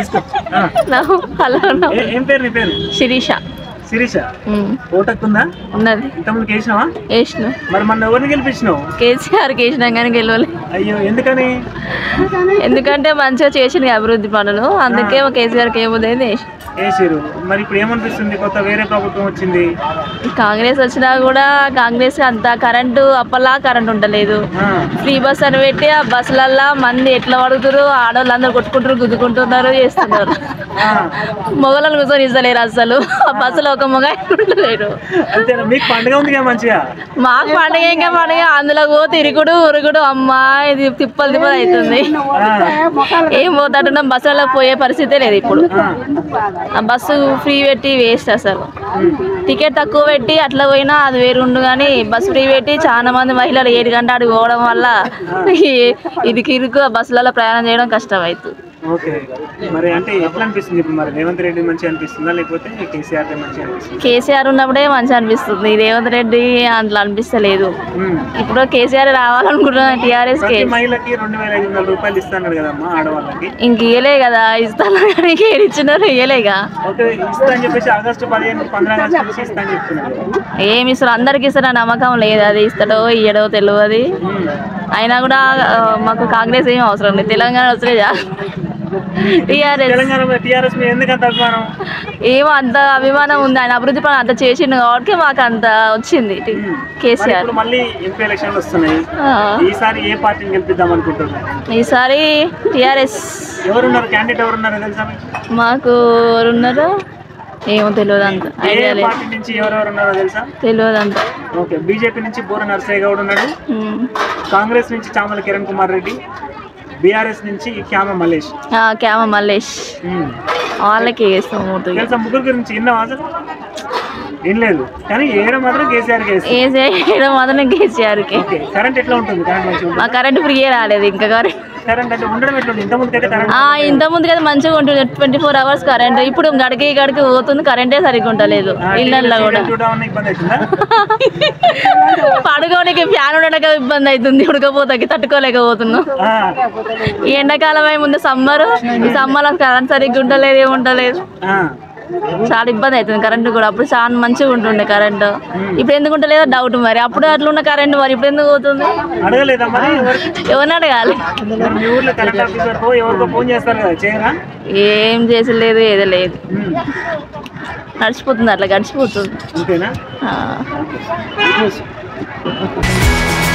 తీసుకో ఆ. నవ్వు హలో నవ్వు ఏ- ఏం పేరు నీ పేరు శిరీష శిరీష ఉమ్, ఓటక్కుందా ఉన్నది ఇంతకుముందు వేసినావా వేసిన మరి మన ఎవరిని గెలిపించినావు కేసీఆర్కి వేసినాం కానీ గెలవలే అయ్యో ఎందుకని ఎందుకంటే మంచిగా చేసింది అభివృద్ధి పనులు అందుకే కేసీఆర్కి ఏముందని వేసిన వేసిరు మరి ఇప్పుడు ఏమనిపిస్తుంది కొత్త వేరే ప్రభుత్వం వచ్చింది కాంగ్రెస్ వచ్చినా కూడా కాంగ్రెస్ అంత కరెంటు అప్పలా కరెంట్ ఉండలేదు ఆ, ఫ్రీ బస్ అని పెట్టి ఆ బస్సులల్లా మంది ఎట్లా పడుతున్నారు ఆడవాళ్ళు అందరు కొట్టుకుంటారు గుద్దుకుంటున్నారు చేస్తున్నారు ఆ. మొగలను కూర్చొని ఇస్తలేరు అసలు ఆ బస్సులో ఒక మొగ ఉండలేరు అంతేనా మీకు పండుగ ఉంది కదా మంచిగా మాకు పండుగ ఇంకా పండుగ అందులో పోతే ఇరుగుడు ఉరుగుడు అమ్మా ఇది తిప్పలు తిప్పలు అవుతుంది ఆ, ఏం పోతాడున్నాం బస్సులో పోయే పరిస్థితే లేదు ఇప్పుడు ఆ. ఆ బస్సు ఫ్రీ పెట్టి వేస్ట్ అసలు టికెట్ తక్కువ పెట్టి అట్లా పోయినా అది వేరు ఉండు కానీ బస్సు ఫ్రీ పెట్టి చాలా మంది మహిళలు ఏడు గంట అడిగి పోవడం వల్ల ఈ- ఇది కిరుకు ఆ బస్సులలో ప్రయాణం చేయడం కష్టం అవుతుంది ఓకే మరి అంటే ఎట్లా అనిపిస్తుంది ఇప్పుడు మరి రేవంత్ రెడ్డి మంచిగా అనిపిస్తుందా లేకపోతే కేసీఆర్ మంచిగా అనిపిస్తుంది కేసీఆర్ ఉన్నప్పుడే మంచిగా అనిపిస్తుంది రేవంత్ రెడ్డి అట్లా అనిపిస్తలేదు ఇప్పుడు కేసీఆర్ రావాలనుకుంటున్నాను టీఆర్ఎస్ కి ప్రతి మహిళకి రెండు వేల ఐదు వందల రూపాయలు ఇస్తాను కదమ్మా ఆడవాళ్ళకి ఇంక ఇయ్యలే కదా ఇస్తాను కానీ ఇచ్చినారు ఇయ్యలేగా ఓకే ఇస్తా అని చెప్పేసి ఆగస్టు పదిహేను పంద్రా ఆగస్టు నుంచి ఇస్తా అని చెప్తున్నారు ఏమి ఇస్తారు అందరికి ఇస్తారని నమ్మకం లేదు అది ఇస్తాడో ఇయ్యడో తెలియదు అయినా కూడా ఆ, మాకు కాంగ్రెస్ ఏం అవసరం లేదు తెలంగాణ వస్తే టీఆర్ఎస్ తెలంగాణ టీఆర్ఎస్ మీద ఎందుకు అంత అభిమానం ఏమో అంత అభిమానం ఉంది ఆయన అభివృద్ధి పని అంత చేసిండు కాబట్టి మాకు అంత వచ్చింది టి- మరి కేసీఆర్ ఇప్పుడు మళ్ళీ ఎంపీ ఎలక్షన్లు వస్తున్నాయి ఆ, ఈసారి ఏ పార్టీని గెలిపిద్దాం అనుకుంటున్నారు ఈసారి టీఆర్ఎస్ ఎవరున్నారు క్యాండిడేట్ ఎవరున్నారు తెలుసా మీకు? మాకు ఉన్నారు ఏమో తెలియదు అంత ఏ ఐడియా లేదు పార్టీ నుంచి ఎవరెవరు ఉన్నారో తెలుసా తెలియదు అంత ఓకే బీజేపీ నుంచి బూర నరసయ్య గౌడ్ ఉన్నాడు ఉమ్. కాంగ్రెస్ నుంచి చామల కిరణ్ కుమార్ రెడ్డి బీఆర్ఎస్ నుంచి క్యామ మల్లేష్ ఆ, క్యామ మల్లేష్ ఉమ్. వాళ్ళకి వేస్తాం ఓటు తెలుసా ముగ్గురు గురించి విన్నావా అసలు ఏం లేదు కానీ ఏడ మాత్రం కేసీఆర్ కేసు ఏ చేయడం మాత్రం కేసీఆర్కి ఓకే కరెంట్ ఎట్లా ఉంటుంది కరెంట్ మంచిగా మా ఉంటుంది కరెంట్ ఫ్రీయే రాలేదు ఇంకా కరెంట్ కరెంట్ అంటే ఉండడం ఎట్లా ఉంటుంది ఇంత ముందు అయితే కరెంట్ ఆ, ఇంత ముందు కదా మంచిగా ఉంటుంది ట్వంటీ ఫోర్ అవర్స్ కరెంట్ ఇప్పుడు గడికి గడికి పోతుంది కరెంటే సరిగ్గా ఉండలేదు ఇళ్ళల్లో కూడా చూడడం ఇబ్బంది అవుతుందా పడుకోనికి ఫ్యాన్ ఉండడానికి ఇబ్బంది అవుతుంది ఉడకపోతాకి తట్టుకోలేకపోతున్నాం ఆ, ఈ ఎండాకాలం అయి ముందు సమ్మర్ ఈ సమ్మర్ కరెంట్ సరిగ్గా ఉండలేదు ఏమి ఉండలేదు ఆ. చాలా ఇబ్బంది అవుతుంది కరెంట్ కూడా అప్పుడు చాలా మంచిగా ఉంటుండే కరెంట్ ఇప్పుడు ఎందుకు ఉంటలేదో డౌట్ మరి అప్పుడు అట్లా ఉన్న కరెంట్ మరి ఇప్పుడు ఎందుకు పోతుంది అడగలేదా మరి ఎవరికి ఎవరిని అడగాలి మరి మీ ఊర్లో కరెంట్ ఆఫీసర్ కో ఎవరికో ఫోన్ చేస్తారు కదా చేయరా ఏం చేసి లేదు ఏదో లేదు ఉమ్. నడిచిపోతుంది అట్లా గడిచిపోతుంది అంతేనా ఆ. న్యూస్